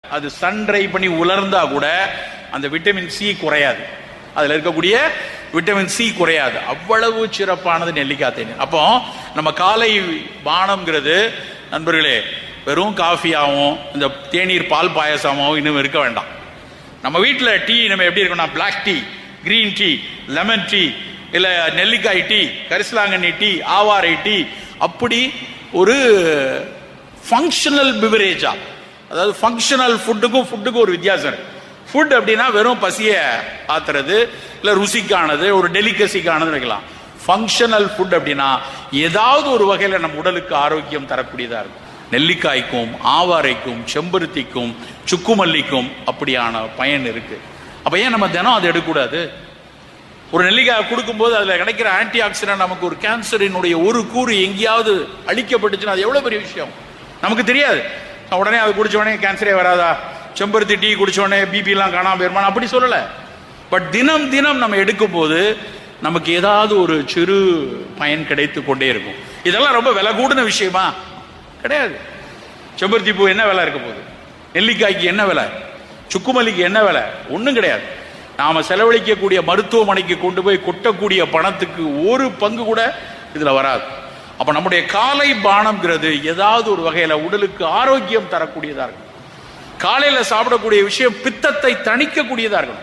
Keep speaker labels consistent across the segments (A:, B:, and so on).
A: அது Sun try பண்ணி உலர்ந்தா கூட அந்த விட்டமின் சி குறையாது அதுல இருக்கக்கூடிய விட்டமின் சி குறையாது அவ்வளவு சிறப்பானது நெல்லிக்காய் தேநீர் அப்போ நம்ம காலை பானம்ங்கிறது நண்பர்களே வெறும் காஃபியாகவும் இந்த தேநீர் பால் பாயசமாகவும் இன்னும் இருக்க வேண்டாம் நம்ம வீட்டில் டீ நம்ம எப்படி இருக்கணும் black tea green tea lemon tea இல்ல நெல்லிக்காய் டீ கரிசலாங்கண்ணி டீ ஆவாரை டீ அப்படி ஒரு ஃபங்க்ஷனல் பிவரேஜா அதாவது ஃபங்க்ஷனல் ஃபுட்டுக்கும் ஃபுட்டுக்கும் ஒரு வித்தியாசம் இருக்கு ஃபுட் அப்படின்னா வெறும் பசியை ஆத்துறது இல்ல ருசிக்கானது ஒரு டெலிகசிக்கானது வைக்கலாம் ஃபங்க்ஷனல் ஃபுட் அப்படின்னா ஏதாவது ஒரு வகையில் நம்ம உடலுக்கு ஆரோக்கியம் தரக்கூடியதா இருக்கும் நெல்லிக்காய்க்கும் ஆவாரைக்கும் செம்பருத்திக்கும் சுக்குமல்லிக்கும் அப்படியான பயன் இருக்கு அப்ப ஏன் நம்ம தினம் அதை எடுக்கக்கூடாது ஒரு நெல்லிக்காய் கொடுக்கும்போது அதுல கிடைக்கிற ஆன்டி ஆக்சிடென்ட் நமக்கு ஒரு கேன்சரினுடைய ஒரு கூறு எங்கேயாவது அழிக்கப்பட்டுச்சுன்னா அது எவ்வளவு பெரிய விஷயம் நமக்கு தெரியாது உடனே அது குடிச்ச உடனே கேன்சரே வராதா செம்பருத்தி டீ குடிச்ச உடனே பிபி எல்லாம் காணாம போயிருமா அப்படி சொல்லல பட் தினம் தினம் நம்ம எடுக்கும் போது நமக்கு ஏதாவது ஒரு சிறு பயன் கிடைத்து கொண்டே இருக்கும் இதெல்லாம் ரொம்ப விலை கூடின விஷயமா கிடையாது செம்பருத்தி பூ என்ன விலை இருக்க போகுது நெல்லிக்காய்க்கு என்ன விலை சுக்குமல்லிக்கு என்ன விலை ஒன்றும் கிடையாது நாம செலவழிக்கக்கூடிய மருத்துவமனைக்கு கொண்டு போய் கொட்டக்கூடிய பணத்துக்கு ஒரு பங்கு கூட இதுல வராது அப்ப நம்முடைய காலை பானம்ங்கிறது ஏதாவது ஒரு வகையில உடலுக்கு ஆரோக்கியம் தரக்கூடியதா இருக்கும் காலையில சாப்பிடக்கூடிய விஷயம் பித்தத்தை தணிக்கக்கூடியதா இருக்கணும்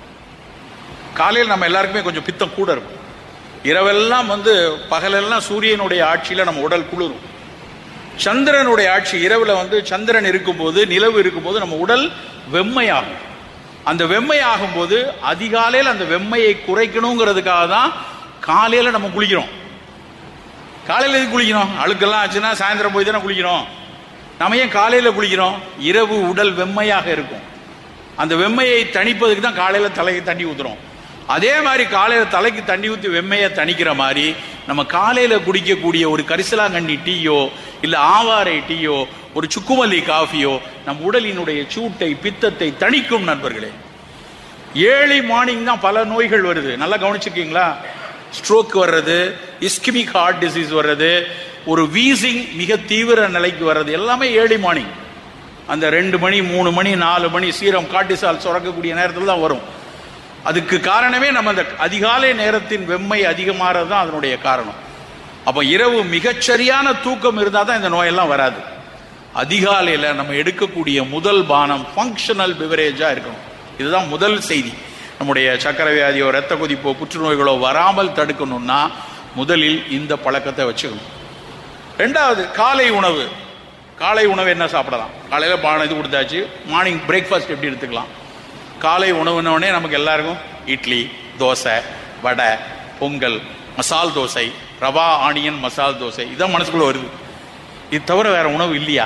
A: காலையில் நம்ம எல்லாருக்குமே கொஞ்சம் பித்தம் கூட இருக்கும் இரவெல்லாம் வந்து பகலெல்லாம் சூரியனுடைய ஆட்சியில நம்ம உடல் குளிரும் சந்திரனுடைய ஆட்சி இரவுல வந்து சந்திரன் இருக்கும்போது நிலவு இருக்கும்போது நம்ம உடல் வெம்மையாகும் அந்த வெம்மை ஆகும்போது அதிகாலையில் அந்த வெம்மையை குறைக்கணுங்கிறதுக்காக தான் காலையில நம்ம குளிக்கிறோம் காலையில எதுக்கு குளிக்கணும் அழுக்கெல்லாம் ஆச்சுன்னா சாயந்தரம் போய் தானே குளிக்கிறோம் நம்ம ஏன் காலையில குளிக்கிறோம் இரவு உடல் வெம்மையாக இருக்கும் அந்த வெம்மையை தணிப்பதுக்கு தான் காலையில தலைக்கு தண்ணி ஊத்துறோம் அதே மாதிரி காலையில தலைக்கு தண்ணி ஊத்தி வெம்மையை தணிக்கிற மாதிரி நம்ம காலையில குடிக்கக்கூடிய ஒரு கரிசலாங்கண்ணி டீயோ இல்ல ஆவாரை டீயோ ஒரு சுக்குமல்லி காஃபியோ நம் உடலினுடைய சூட்டை பித்தத்தை தணிக்கும் நண்பர்களே ஏழை மார்னிங் தான் பல நோய்கள் வருது நல்லா கவனிச்சிருக்கீங்களா ஸ்ட்ரோக் வர்றது இஸ்கிமிக் ஹார்ட் டிசீஸ் வர்றது ஒரு வீசிங் மிக தீவிர நிலைக்கு வர்றது எல்லாமே ஏழை மார்னிங் அந்த ரெண்டு மணி மூணு மணி நாலு மணி சீரம் காட்டிசால் சுரக்கக்கூடிய நேரத்தில் தான் வரும் அதுக்கு காரணமே நம்ம அந்த அதிகாலை நேரத்தின் வெம்மை அதிகமாகிறது தான் அதனுடைய காரணம் அப்போ இரவு மிகச்சரியான தூக்கம் இருந்தால் தான் இந்த நோயெல்லாம் வராது அதிகாலையில் நம்ம எடுக்கக்கூடிய முதல் பானம் ஃபங்க்ஷனல் பிவரேஜாக இருக்கணும் இதுதான் முதல் செய்தி நம்முடைய சக்கரை வியாதியோ ரத்த கொதிப்போ புற்றுநோய்களோ வராமல் தடுக்கணும்னா முதலில் இந்த பழக்கத்தை வச்சுக்கணும் ரெண்டாவது காலை உணவு காலை உணவு என்ன சாப்பிடலாம் காலையில் பானம் இது கொடுத்தாச்சு மார்னிங் பிரேக்ஃபாஸ்ட் எப்படி எடுத்துக்கலாம் காலை உணவுனோடனே நமக்கு எல்லாருக்கும் இட்லி தோசை வடை பொங்கல் மசால் தோசை ரவா ஆனியன் மசால் தோசை இதான் மனசுக்குள்ள வருது இது தவிர வேற உணவு இல்லையா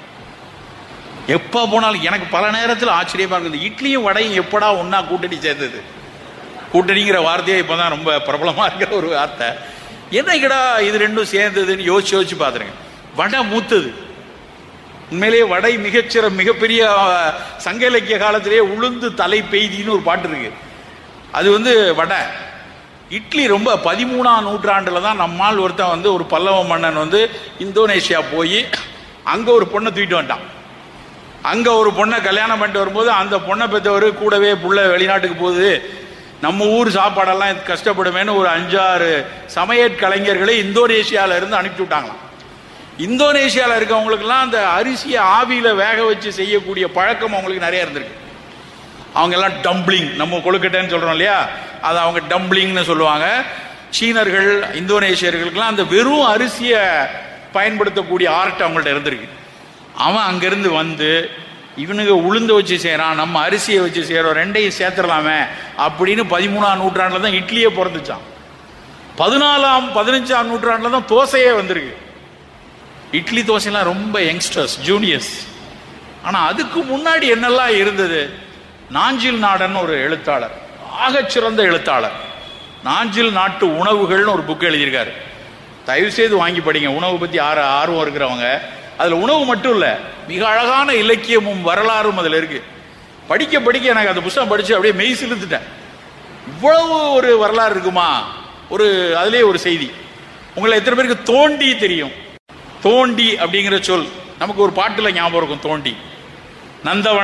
A: எப்போ போனாலும் எனக்கு பல நேரத்தில் ஆச்சரியமா இருக்குது இந்த இட்லியும் வடையும் எப்படா ஒண்ணா கூட்டணி சேர்ந்தது கூட்டணிங்கிற வார்த்தையே இப்போதான் ரொம்ப பிரபலமா இருக்கிற ஒரு வார்த்தை என்னைக்கடா இது ரெண்டும் சேர்ந்ததுன்னு யோசிச்சு யோசிச்சு பார்த்துருங்க வடை மூத்தது உண்மையிலேயே வடை மிகச்சிற மிகப்பெரிய அஹ், சங்க இலக்கிய காலத்திலேயே உளுந்து தலை பெய்தின்னு ஒரு பாட்டு இருக்கு அது வந்து வடை இட்லி ரொம்ப பதிமூணாம் நூற்றாண்டுல தான் நம்மால் ஒருத்தன் வந்து ஒரு பல்லவ மன்னன் வந்து இந்தோனேஷியா போய் அங்க ஒரு பொண்ணை தூக்கிட்டு வந்துட்டான் அங்க ஒரு பொண்ணை கல்யாணம் பண்ணிட்டு வரும்போது அந்த பொண்ணை பெற்றவர் கூடவே புள்ள வெளிநாட்டுக்கு போகுது நம்ம ஊர் சாப்பாடெல்லாம் கஷ்டப்படுமேன்னு ஒரு அஞ்சாறு சமையற் கலைஞர்களை இந்தோனேஷியால இருந்து அனுப்பி விட்டாங்களாம் இந்தோனேஷியால இருக்கவங்களுக்கெல்லாம் அந்த அரிசியை ஆவியில வேக வச்சு செய்யக்கூடிய பழக்கம் அவங்களுக்கு நிறைய இருந்திருக்கு அவங்க எல்லாம் டம்ப்ளிங் நம்ம கொழுக்கட்டைன்னு சொல்றோம் இல்லையா அது அவங்க டம்ப்ளிங்னு சொல்லுவாங்க சீனர்கள் இந்தோனேஷியர்களுக்கெல்லாம் அந்த வெறும் அரிசியை பயன்படுத்தக்கூடிய ஆர்ட் அவங்கள்ட்ட இருந்திருக்கு அவன் அங்கிருந்து வந்து இவனுங்க உளுந்து வச்சு செய்கிறான் நம்ம அரிசியை வச்சு செய்கிறோம் ரெண்டையும் சேர்த்துடலாமே அப்படின்னு பதிமூணாம் நூற்றாண்டில் தான் இட்லியே பிறந்துச்சான் பதினாலாம் பதினஞ்சாம் நூற்றாண்டில் தான் தோசையே வந்திருக்கு இட்லி தோசைலாம் ரொம்ப யங்ஸ்டர்ஸ் ஜூனியர்ஸ் ஆனால் அதுக்கு முன்னாடி என்னெல்லாம் இருந்தது நாஞ்சில் நாடன் ஒரு எழுத்தாளர் ஆகச்சிறந்த எழுத்தாளர் நாஞ்சில் நாட்டு உணவுகள்னு ஒரு புக் எழுதியிருக்காரு தயவு செய்து வாங்கி படிங்க உணவு பற்றி ஆர ஆர்வம் இருக்கிறவங்க அதில் உணவு மட்டும் இல்லை மிக அழகான இலக்கியமும் வரலாறும் அதில் இருக்கு படிக்க படிக்க எனக்கு அந்த புத்தகம் படித்து அப்படியே மெய் சிலுத்துட்டேன் இவ்வளவு ஒரு வரலாறு இருக்குமா ஒரு அதுலேயே ஒரு செய்தி உங்களை எத்தனை பேருக்கு தோண்டி தெரியும் தோண்டி அப்படிங்கிற சொல் நமக்கு ஒரு பாட்டுல ஞாபகம் இருக்கும் தோண்டி நந்தவன